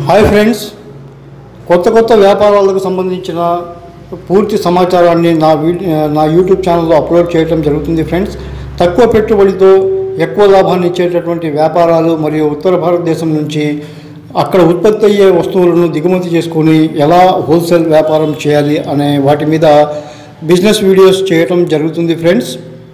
hi friends కొత్త కొత్త వ్యాపారాలకు సంబంధించిన పూర్తి సమాచారాన్ని నా వీడి నా యూట్యూబ్ ఛానల్లో అప్లోడ్ చేయడం జరుగుతుంది ఫ్రెండ్స్ తక్కువ పెట్టుబడితో ఎక్కువ లాభాన్ని ఇచ్చేటటువంటి వ్యాపారాలు మరియు ఉత్తర భారతదేశం నుంచి అక్కడ ఉత్పత్తి అయ్యే వస్తువులను దిగుమతి చేసుకొని ఎలా హోల్సేల్ వ్యాపారం చేయాలి అనే వాటి మీద బిజినెస్ వీడియోస్ చేయటం జరుగుతుంది ఫ్రెండ్స్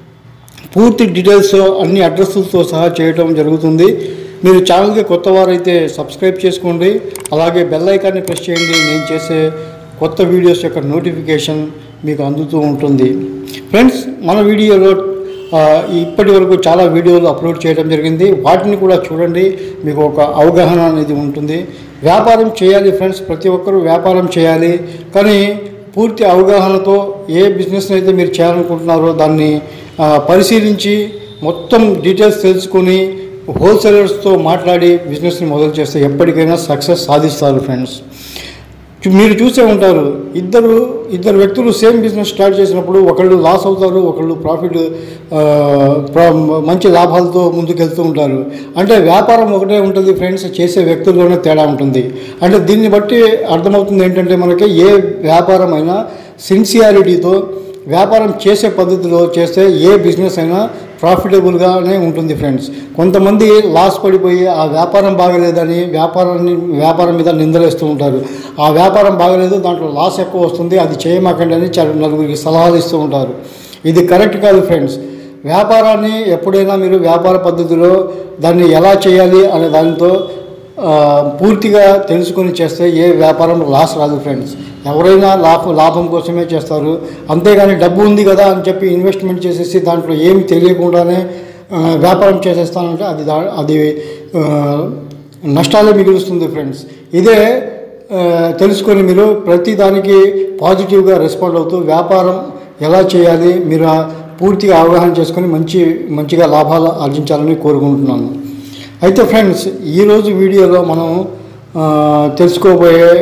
పూర్తి డీటెయిల్స్ అన్ని అడ్రస్లతో సహా చేయటం జరుగుతుంది మీరు ఛానల్కి కొత్త వారైతే సబ్స్క్రైబ్ చేసుకోండి అలాగే బెల్ ఐకాన్ని ప్రెస్ చేయండి నేను చేసే కొత్త వీడియోస్ యొక్క నోటిఫికేషన్ మీకు అందుతూ ఉంటుంది ఫ్రెండ్స్ మన వీడియోలో ఆ, ఇప్పటి వరకు చాలా వీడియోలు అప్లోడ్ చేయడం జరిగింది వాటిని కూడా చూడండి మీకు ఒక అవగాహన అనేది ఉంటుంది వ్యాపారం చేయాలి ఫ్రెండ్స్ ప్రతి ఒక్కరూ వ్యాపారం చేయాలి కానీ పూర్తి అవగాహనతో ఏ బిజినెస్ అయితే మీరు చేయాలనుకుంటున్నారో దాన్ని ఆ, పరిశీలించి మొత్తం డీటెయిల్స్ తెలుసుకొని హోల్సేలర్స్తో మాట్లాడి బిజినెస్ని మొదలు చేస్తే ఎప్పటికైనా సక్సెస్ సాధిస్తారు ఫ్రెండ్స్ చు- మీరు చూసే ఉంటారు ఇద్దరు ఇద్దరు వ్యక్తులు సేమ్ బిజినెస్ స్టార్ట్ చేసినప్పుడు ఒకళ్ళు లాస్ అవుతారు ఒకళ్ళు ప్రాఫిట్ ఆ, ప్రా- మంచి లాభాలతో ముందుకెళ్తూ ఉంటారు అంటే వ్యాపారం ఒకటే ఉంటుంది ఫ్రెండ్స్ చేసే వ్యక్తుల్లోనే తేడా ఉంటుంది అంటే దీన్ని బట్టి అర్థమవుతుంది ఏంటంటే మనకి ఏ వ్యాపారం అయినా సిన్సియారిటీతో వ్యాపారం చేసే పద్ధతిలో చేస్తే ఏ బిజినెస్ అయినా ప్రాఫిటబుల్గానే ఉంటుంది ఫ్రెండ్స్ కొంతమంది లాస్ పడిపోయి ఆ వ్యాపారం బాగలేదని వ్యాపారాన్ని వ్యాపారం మీద నిందలేస్తూ ఉంటారు ఆ వ్యాపారం బాగలేదు దాంట్లో లాస్ ఎక్కువ వస్తుంది అది చేయమాకండి అని చాలా నలుగురికి సలహాలు ఇస్తూ ఉంటారు ఇది కరెక్ట్ కాదు ఫ్రెండ్స్ వ్యాపారాన్ని ఎప్పుడైనా మీరు వ్యాపార పద్ధతిలో దాన్ని ఎలా చేయాలి అనే దానితో ఆ, పూర్తిగా తెలుసుకొని చేస్తే ఏ వ్యాపారం లాస్ రాదు ఫ్రెండ్స్ ఎవరైనా లాభం లాభం కోసమే చేస్తారు అంతేగాని డబ్బు ఉంది కదా అని చెప్పి ఇన్వెస్ట్మెంట్ చేసేసి దాంట్లో ఏమి తెలియకుండానే ఆ, వ్యాపారం చేసేస్తానంటే అది దా అది ఆ, నష్టాలే మిగులుస్తుంది ఫ్రెండ్స్ ఇదే ఆ, తెలుసుకొని మీరు ప్రతి దానికి పాజిటివ్గా రెస్పాండ్ అవుతూ వ్యాపారం ఎలా చేయాలి మీరు ఆ పూర్తిగా అవగాహన చేసుకొని మంచి మంచిగా లాభాలు ఆర్జించాలని కోరుకుంటున్నాను అయితే ఫ్రెండ్స్ ఈరోజు వీడియోలో మనం ఆ, తెలుసుకోబోయే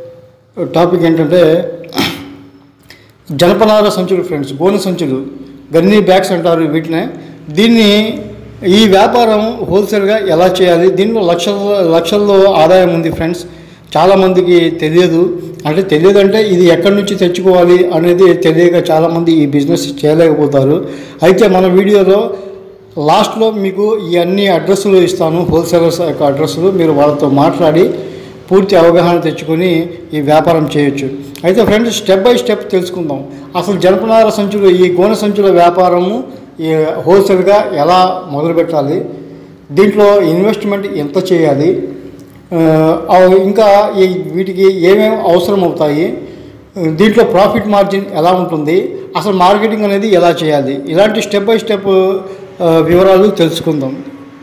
టాపిక్ ఏంటంటే జనపనార సంచులు ఫ్రెండ్స్ గోనె సంచులు గన్నీ బ్యాగ్స్ అంటారు వీటినే దీన్ని ఈ వ్యాపారం హోల్సేల్గా ఎలా చేయాలి దీనిలో లక్షల లక్షల్లో ఆదాయం ఉంది ఫ్రెండ్స్ చాలామందికి తెలియదు అంటే తెలియదు అంటే ఇది ఎక్కడి నుంచి తెచ్చుకోవాలి అనేది తెలియక చాలామంది ఈ బిజినెస్ చేయలేకపోతారు అయితే మన వీడియోలో లాస్ట్లో మీకు ఈ అన్ని అడ్రస్సులు ఇస్తాను హోల్సేలర్స్ యొక్క అడ్రస్సులు మీరు వాళ్ళతో మాట్లాడి పూర్తి అవగాహన తెచ్చుకొని ఈ వ్యాపారం చేయొచ్చు అయితే ఫ్రెండ్స్ స్టెప్ బై స్టెప్ తెలుసుకుందాం అసలు జనపనార సంచులు ఈ గోనె సంచుల వ్యాపారము ఈ హోల్సేల్గా ఎలా మొదలు పెట్టాలి దీంట్లో ఇన్వెస్ట్మెంట్ ఎంత చేయాలి ఆ, ఆ, ఇంకా ఈ వీటికి ఏమేమి అవసరం అవుతాయి దీంట్లో ప్రాఫిట్ మార్జిన్ ఎలా ఉంటుంది అసలు మార్కెటింగ్ అనేది ఎలా చేయాలి ఇలాంటి స్టెప్ బై స్టెప్ ఆ, వివరాలు తెలుసుకుందాం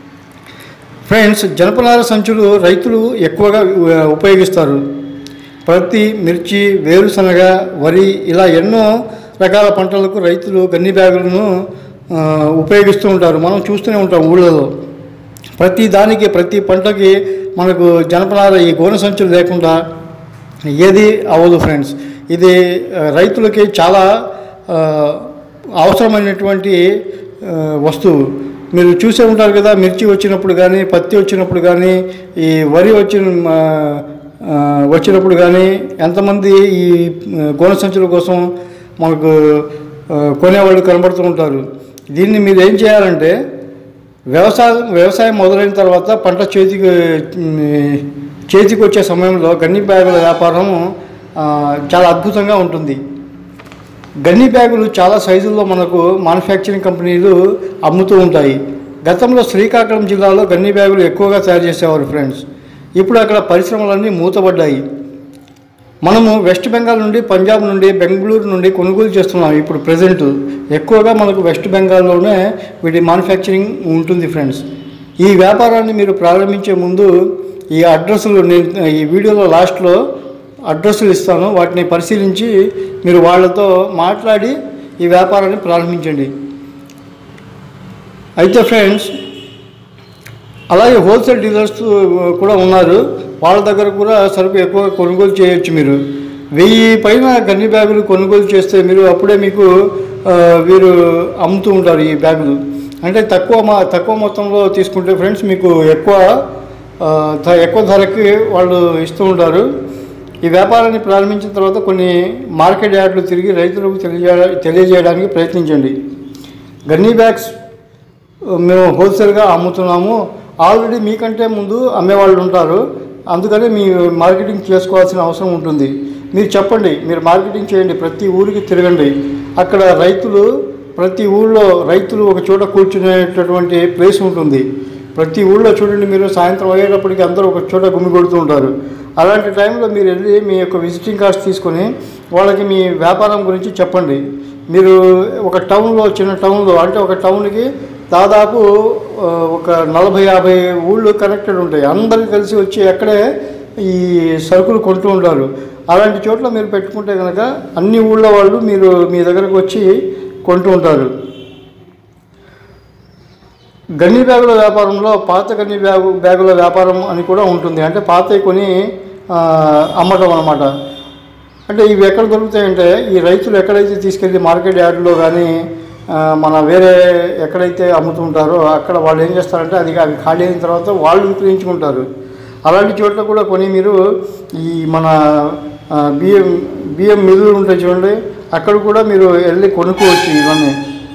ఫ్రెండ్స్ జనపనార సంచులు రైతులు ఎక్కువగా ఆ, ఉపయోగిస్తారు ప్రతి మిర్చి వేరుశనగ వరి ఇలా ఎన్నో రకాల పంటలకు రైతులు గన్ని బ్యాగులను ఆ, ఉపయోగిస్తూ ఉంటారు మనం చూస్తూనే ఉంటాం ఊళ్ళలో ప్రతి దానికి ప్రతి పంటకి మనకు జనపనార ఈ గోనె సంచులు లేకుండా ఏది అవ్వదు ఫ్రెండ్స్ ఇది ఆ, రైతులకి చాలా ఆ, అవసరమైనటువంటి ఆ, వస్తువు మీరు చూసే ఉంటారు కదా మిర్చి వచ్చినప్పుడు కానీ పత్తి వచ్చినప్పుడు కానీ ఈ వరి వచ్చిన ఆ, ఆ, వచ్చినప్పుడు కానీ ఎంతమంది ఈ ఆ, గోనె సంచుల కోసం మనకు ఆ, కొనేవాళ్ళు కనబడుతూ ఉంటారు దీన్ని మీరు ఏం చేయాలంటే వ్యవసాయం వ్యవసాయం మొదలైన తర్వాత పంట చేతికి ఉమ్, చేతికి వచ్చే సమయంలో గన్ని బ్యాగుల వ్యాపారం ఆ, చాలా అద్భుతంగా ఉంటుంది గన్ని బ్యాగులు చాలా సైజుల్లో మనకు మ్యానుఫ్యాక్చరింగ్ కంపెనీలు అమ్ముతూ ఉంటాయి గతంలో శ్రీకాకుళం జిల్లాలో గన్ని బ్యాగులు ఎక్కువగా తయారు చేసేవారు ఫ్రెండ్స్ ఇప్పుడు అక్కడ పరిశ్రమలన్నీ మూతపడ్డాయి మనము వెస్ట్ బెంగాల్ నుండి పంజాబ్ నుండి బెంగళూరు నుండి కొనుగోలు చేస్తున్నాం ఇప్పుడు ప్రజెంట్ ఎక్కువగా మనకు వెస్ట్ బెంగాల్లోనే వీటి మ్యానుఫ్యాక్చరింగ్ ఉంటుంది ఫ్రెండ్స్ ఈ వ్యాపారాన్ని మీరు ప్రారంభించే ముందు ఈ అడ్రస్లు నేను ఈ వీడియోలో లాస్ట్లో అడ్రస్లు ఇస్తాను వాటిని పరిశీలించి మీరు వాళ్ళతో మాట్లాడి ఈ వ్యాపారాన్ని ప్రారంభించండి అయితే ఫ్రెండ్స్ అలాగే హోల్సేల్ డీలర్స్ కూడా ఉన్నారు వాళ్ళ దగ్గర కూడా సరుకు ఎక్కువ కొనుగోలు చేయొచ్చు మీరు వెయ్యి పైన గన్ని బ్యాగులు కొనుగోలు చేస్తే మీరు అప్పుడే మీకు ఆ, వీరు అమ్ముతూ ఉంటారు ఈ బ్యాగులు అంటే తక్కువ మా తక్కువ మొత్తంలో తీసుకుంటే ఫ్రెండ్స్ మీకు ఎక్కువ ఆ, ధ- ఎక్కువ ధరకి వాళ్ళు ఇస్తూ ఉంటారు ఈ వ్యాపారాన్ని ప్రారంభించిన తర్వాత కొన్ని మార్కెట్ యార్డులు తిరిగి రైతులకు తెలియజే తెలియజేయడానికి ప్రయత్నించండి గన్నీ బ్యాగ్స్ మేము హోల్సేల్గా అమ్ముతున్నాము ఆల్రెడీ మీకంటే ముందు అమ్మేవాళ్ళు ఉంటారు అందుకని మీ మార్కెటింగ్ చేసుకోవాల్సిన అవసరం ఉంటుంది మీరు చెప్పండి మీరు మార్కెటింగ్ చేయండి ప్రతి ఊరికి తిరగండి అక్కడ రైతులు ప్రతి ఊళ్ళో రైతులు ఒక చోట కూర్చునేటటువంటి ప్లేస్ ఉంటుంది ప్రతి ఊళ్ళో చూడండి మీరు సాయంత్రం అయ్యేటప్పటికి అందరూ ఒక చోట గుమ్మి కొడుతూ ఉంటారు అలాంటి టైంలో మీరు వెళ్ళి మీ యొక్క విజిటింగ్ కార్డ్స్ తీసుకొని వాళ్ళకి మీ వ్యాపారం గురించి చెప్పండి మీరు ఒక టౌన్లో చిన్న టౌన్లో అంటే ఒక టౌన్కి దాదాపు ఆ, ఒక నలభై యాభై ఊళ్ళు కనెక్టెడ్ ఉంటాయి అందరూ కలిసి వచ్చి అక్కడే ఈ సరుకులు కొంటూ ఉంటారు అలాంటి చోట్ల మీరు పెట్టుకుంటే కనుక అన్ని ఊళ్ళ వాళ్ళు మీరు మీ దగ్గరకు వచ్చి కొంటూ ఉంటారు గన్ని బ్యాగుల వ్యాపారంలో పాత గన్ని బ్యాగు బ్యాగుల వ్యాపారం అని కూడా ఉంటుంది అంటే పాతవి కొని ఆ, అమ్మటం అనమాట అంటే ఇవి ఎక్కడ దొరుకుతాయంటే ఈ రైతులు ఎక్కడైతే తీసుకెళ్ళి మార్కెట్ యార్డ్లో కానీ ఆ, మన వేరే ఎక్కడైతే అమ్ముతుంటారో అక్కడ వాళ్ళు ఏం చేస్తారంటే అది అవి ఖాళీ అయిన తర్వాత వాళ్ళు విక్రయించుకుంటారు అలాంటి చోట్ల కూడా కొని మీరు ఈ మన ఆ, బియ్యం బియ్యం మిల్లులు ఉంటాయి చూడండి అక్కడ కూడా మీరు వెళ్ళి కొనుక్కోవచ్చు ఇవన్నీ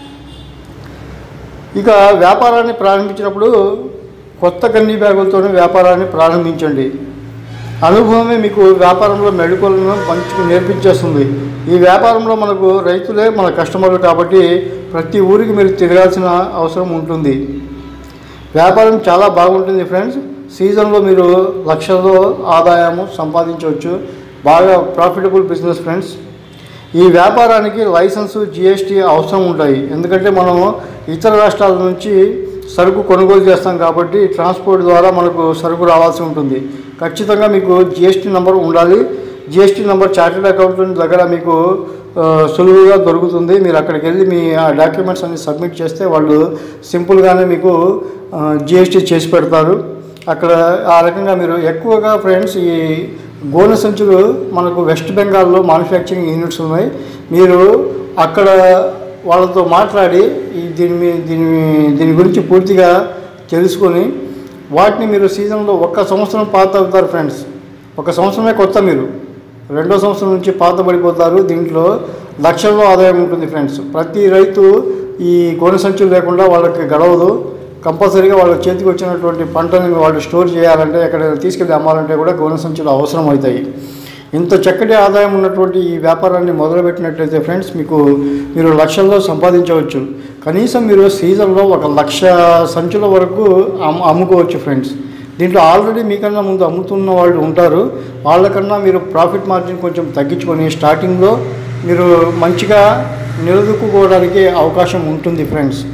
ఇక వ్యాపారాన్ని ప్రారంభించినప్పుడు కొత్త గన్ని బ్యాగులతోనే వ్యాపారాన్ని ప్రారంభించండి అనుభవమే మీకు వ్యాపారంలో మెళుకువలను పంచుకు నేర్పించేస్తుంది ఈ వ్యాపారంలో మనకు రైతులే మన కస్టమర్లు కాబట్టి ప్రతి ఊరికి మీరు తిరగాల్సిన అవసరం ఉంటుంది వ్యాపారం చాలా బాగుంటుంది ఫ్రెండ్స్ సీజన్లో మీరు లక్షల్లో ఆదాయము సంపాదించవచ్చు బాగా ప్రాఫిటబుల్ బిజినెస్ ఫ్రెండ్స్ ఈ వ్యాపారానికి లైసెన్సు జిఎస్టీ అవసరం ఉంటాయి ఎందుకంటే మనం ఇతర రాష్ట్రాల నుంచి సరుకు కొనుగోలు చేస్తాం కాబట్టి ట్రాన్స్పోర్ట్ ద్వారా మనకు సరుకు రావాల్సి ఉంటుంది ఖచ్చితంగా మీకు జిఎస్టీ నెంబర్ ఉండాలి జిఎస్టీ నెంబర్ చార్టెడ్ అకౌంటెంట్ దగ్గర మీకు ఆ, సులువుగా దొరుకుతుంది మీరు అక్కడికి వెళ్ళి మీ ఆ డాక్యుమెంట్స్ అన్ని సబ్మిట్ చేస్తే వాళ్ళు సింపుల్గానే మీకు జిఎస్టీ చేసి పెడతారు అక్కడ ఆ రకంగా మీరు ఎక్కువగా ఫ్రెండ్స్ ఈ గోనె సంచులు మనకు వెస్ట్ బెంగాల్లో మ్యానుఫ్యాక్చరింగ్ యూనిట్స్ ఉన్నాయి మీరు అక్కడ వాళ్ళతో మాట్లాడి ఈ దీని మీ- దీని దీని గురించి పూర్తిగా తెలుసుకొని వాటిని మీరు సీజన్లో ఒక్క సంవత్సరం పాత అవుతారు ఫ్రెండ్స్ ఒక సంవత్సరమే కొత్త మీరు రెండో సంవత్సరం నుంచి పాత పడిపోతారు దీంట్లో లక్షల్లో ఆదాయం ఉంటుంది ఫ్రెండ్స్ ప్రతి రైతు ఈ గోనె సంచులు లేకుండా వాళ్ళకి గడవదు కంపల్సరీగా వాళ్ళ చేతికి వచ్చినటువంటి పంటని వాళ్ళు స్టోర్ చేయాలంటే ఎక్కడైనా తీసుకెళ్ళి అమ్మాలంటే కూడా గోనె సంచులు అవసరం అవుతాయి ఇంత చక్కటి ఆదాయం ఉన్నటువంటి ఈ వ్యాపారాన్ని మొదలుపెట్టినట్లయితే ఫ్రెండ్స్ మీకు మీరు లక్షల్లో సంపాదించవచ్చు కనీసం మీరు సీజన్లో ఒక లక్ష సంచుల వరకు అమ్ము అమ్ముకోవచ్చు ఫ్రెండ్స్ దీంట్లో ఆల్రెడీ మీకన్నా ముందు అమ్ముతున్న వాళ్ళు ఉంటారు వాళ్ళకన్నా మీరు ప్రాఫిట్ మార్జిన్ కొంచెం తగ్గించుకొని స్టార్టింగ్లో మీరు మంచిగా నిలదొక్కుకోవడానికి అవకాశం ఉంటుంది ఫ్రెండ్స్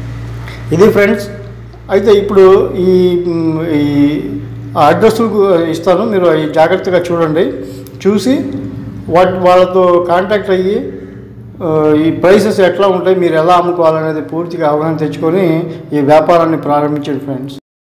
ఇది ఫ్రెండ్స్ అయితే ఇప్పుడు ఈ మ్, ఈ అడ్రస్ ఇస్తాను మీరు అవి జాగ్రత్తగా చూడండి చూసి వాటి వాళ్ళతో కాంటాక్ట్ అయ్యి ఆ, ఈ ప్రైసెస్ ఎట్లా ఉంటాయి మీరు ఎలా అమ్ముకోవాలనేది పూర్తిగా అవగాహన తెచ్చుకొని ఈ వ్యాపారాన్ని ప్రారంభించండి ఫ్రెండ్స్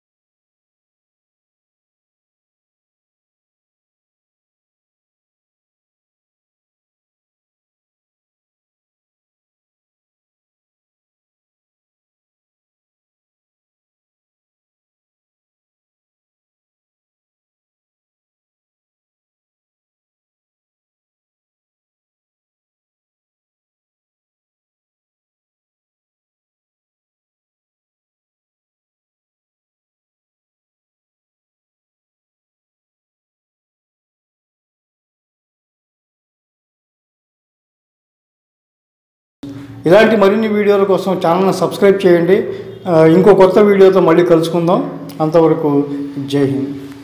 ఇలాంటి మరిన్ని వీడియోల కోసం ఛానల్ని సబ్స్క్రైబ్ చేయండి ఆ, ఇంకో కొత్త వీడియోతో మళ్ళీ కలుసుకుందాం అంతవరకు జై హింద్